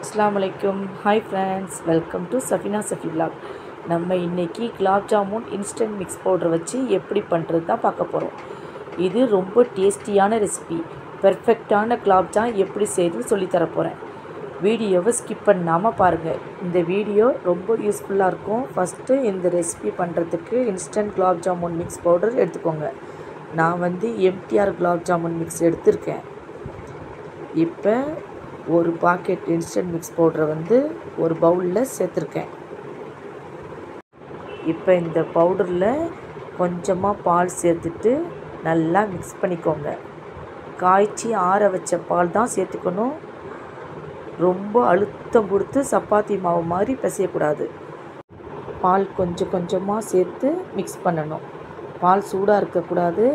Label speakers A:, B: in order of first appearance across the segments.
A: அஸ்ஸலாமு அலைக்கும் hi friends welcome to Safina Safi vlog நம்ம இன்றைக்கி gulab jamun instant mix powder வச்சு எப்படி பண்ணுறது தான் பார்க்க போகிறோம் இது ரொம்ப டேஸ்டியான ரெசிபி பெர்ஃபெக்டான குலாப் ஜாம் எப்படி செய்யறதுன்னு சொல்லித்தர போகிறேன் வீடியோவை ஸ்கிப் பண்ணாமல் பாருங்கள் இந்த வீடியோ ரொம்ப யூஸ்ஃபுல்லாக இருக்கும் ஃபஸ்ட்டு இந்த ரெசிபி பண்ணுறதுக்கு instant gulab jamun mix powder எடுத்துக்கோங்க நான் வந்து எம்டிஆர் குலாப் ஜாமுன் மிக்ஸ் எடுத்திருக்கேன் இப்போ ஒரு பாக்கெட் இன்ஸ்டன்ட் மிக்ஸ் பவுடரை வந்து ஒரு பவுலில் சேர்த்துருக்கேன் இப்போ இந்த பவுடரில் கொஞ்சமாக பால் சேர்த்துட்டு நல்லா மிக்ஸ் பண்ணிக்கோங்க காய்ச்சி ஆற வச்ச பால் தான் சேர்த்துக்கணும் ரொம்ப அழுத்தம் கொடுத்து சப்பாத்தி மாவு மாதிரி பிசையக்கூடாது பால் கொஞ்சம் கொஞ்சமாக சேர்த்து மிக்ஸ் பண்ணணும் பால் சூடாக இருக்கக்கூடாது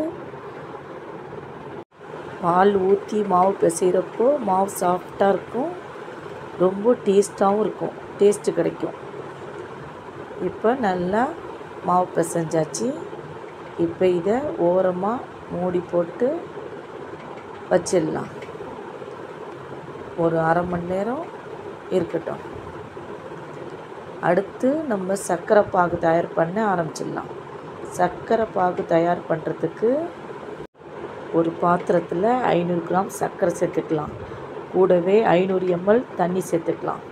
A: பால் ஊற்றி மாவு பிசைகிறப்போ மாவு சாஃப்டாக இருக்கும் ரொம்ப டேஸ்ட்டாகவும் இருக்கும் டேஸ்ட்டு கிடைக்கும் இப்போ நல்லா மாவு பிசைஞ்சாச்சு இப்போ இதை ஓரமாக மூடி போட்டு வச்சிடலாம் ஒரு அரை மணி நேரம் இருக்கட்டும் அடுத்து நம்ம சர்க்கரை பாகு தயார் பண்ண ஆரம்பிச்சிடலாம் சர்க்கரை பாகு தயார் பண்ணுறதுக்கு ஒரு பாத்திரத்தில் ஐநூறு கிராம் சர்க்கரை சேர்த்துக்கலாம் கூடவே ஐநூறு எம்எல் தண்ணி சேர்த்துக்கலாம்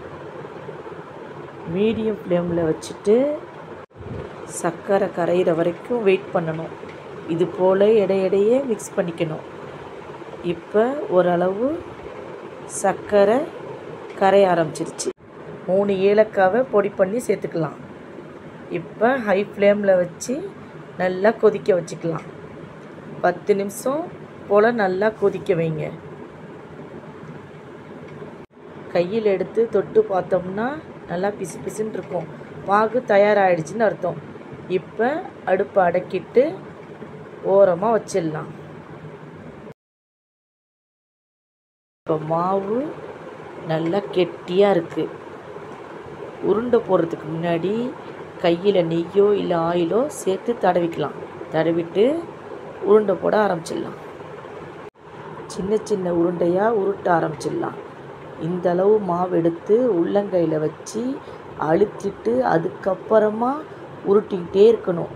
A: மீடியம் ஃப்ளேமில் வச்சுட்டு சர்க்கரை கரையிற வரைக்கும் வெயிட் பண்ணணும் இது போல் இடையிடையே மிக்ஸ் பண்ணிக்கணும் இப்போ ஓரளவு சர்க்கரை கரைய ஆரம்பிச்சிருச்சு மூணு ஏலக்காவை பொடி பண்ணி சேர்த்துக்கலாம் இப்போ ஹை ஃப்ளேமில் வச்சு நல்லா கொதிக்க வச்சுக்கலாம் பத்து நிமிஷம் போல் நல்லா கொதிக்க வைங்க கையில் எடுத்து தொட்டு பார்த்தோம்னா நல்லா பிசு பிசுன்னு இருக்கும் பாகு தயாராகிடுச்சின்னு அர்த்தம் இப்போ அடுப்பை அடக்கிட்டு ஓரமாக வச்சிடலாம் இப்போ மாவு நல்லா கெட்டியாக இருக்குது உருண்டை போடுறதுக்கு முன்னாடி கையில் நெய்யோ இல்லை ஆயிலோ சேர்த்து தடவிக்கலாம் தடவிட்டு உருண்டை போட ஆரம்பிச்சிடலாம் சின்ன சின்ன உருண்டையாக உருட்ட ஆரம்பிச்சிடலாம் இந்த அளவு மாவு எடுத்து உள்ளங்கையில் வச்சு அழுத்திட்டு அதுக்கப்புறமா உருட்டிக்கிட்டே இருக்கணும்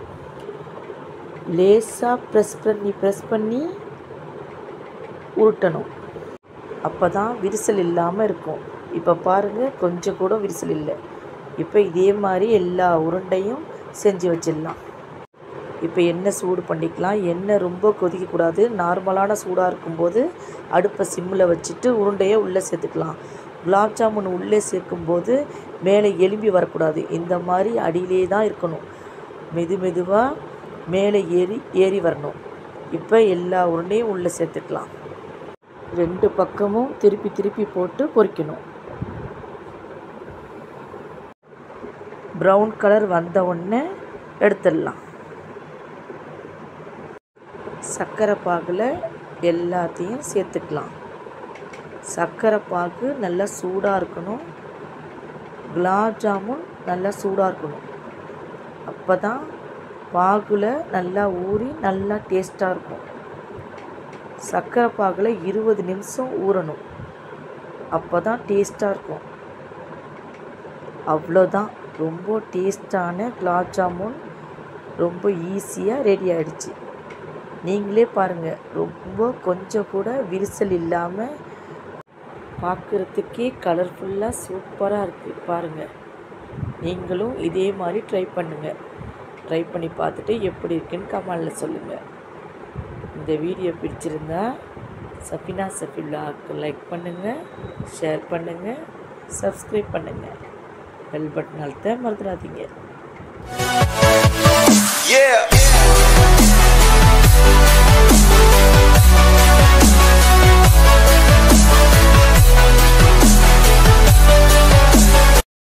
A: லேசாக ப்ரெஸ் பண்ணி ப்ரெஸ் பண்ணி உருட்டணும் அப்போ தான் விரிசல் இல்லாமல் இருக்கும் இப்போ பாருங்கள் கொஞ்சம் கூட விரிசல் இல்லை இப்போ இதே மாதிரி எல்லா உருண்டையும் செஞ்சு வச்சிடலாம் இப்போ எண்ணெய் சூடு பண்ணிக்கலாம் எண்ணெய் ரொம்ப கொதிக்கக்கூடாது நார்மலான சூடாக இருக்கும்போது அடுப்பை சிம்மில் வச்சுட்டு உருண்டையை உள்ளே சேர்த்துக்கலாம் குலாப் ஜாமுன் உள்ளே சேர்க்கும்போது மேலே எலும்பி வரக்கூடாது இந்த மாதிரி அடியிலே தான் இருக்கணும் மெது மெதுவாக மேலே ஏறி ஏறி வரணும் இப்போ எல்லா உருண்டையும் உள்ளே சேர்த்துக்கலாம் ரெண்டு பக்கமும் திருப்பி திருப்பி போட்டு பொரிக்கணும் ப்ரௌன் கலர் வந்த உடனே எடுத்துடலாம் சர்க்கரை பாகில் எல்லாத்தையும் சேர்த்துக்கலாம் சர்க்கரை பாகு நல்லா சூடாக இருக்கணும் குலாப் ஜாமுன் நல்லா சூடாக இருக்கணும் அப்போ தான் பாகில் நல்லா ஊறி நல்லா டேஸ்ட்டாக இருக்கும் சர்க்கரை பாகில் இருபது நிமிஷம் ஊறணும் அப்போ தான் டேஸ்ட்டாக இருக்கும் அவ்வளோதான் ரொம்ப டேஸ்டான குலாப் ஜாமுன் ரொம்ப ஈஸியாக ரெடி ஆகிடுச்சு நீங்களே பாருங்கள் ரொம்ப கொஞ்சம் கூட விரிசல் இல்லாமல் பார்க்குறதுக்கே கலர்ஃபுல்லாக சூப்பராக இருக்குது பாருங்கள் நீங்களும் இதே மாதிரி ட்ரை பண்ணுங்கள் ட்ரை பண்ணி பார்த்துட்டு எப்படி இருக்குன்னு கமெண்டில் சொல்லுங்கள் இந்த வீடியோ பிடிச்சிருந்தா சஃபினா சஃபில்லாவுக்கு லைக் பண்ணுங்கள் ஷேர் பண்ணுங்கள் சப்ஸ்கிரைப் பண்ணுங்கள் பெல் பட்டன் அழுத்த மறந்துடாதீங்க
B: Yeah.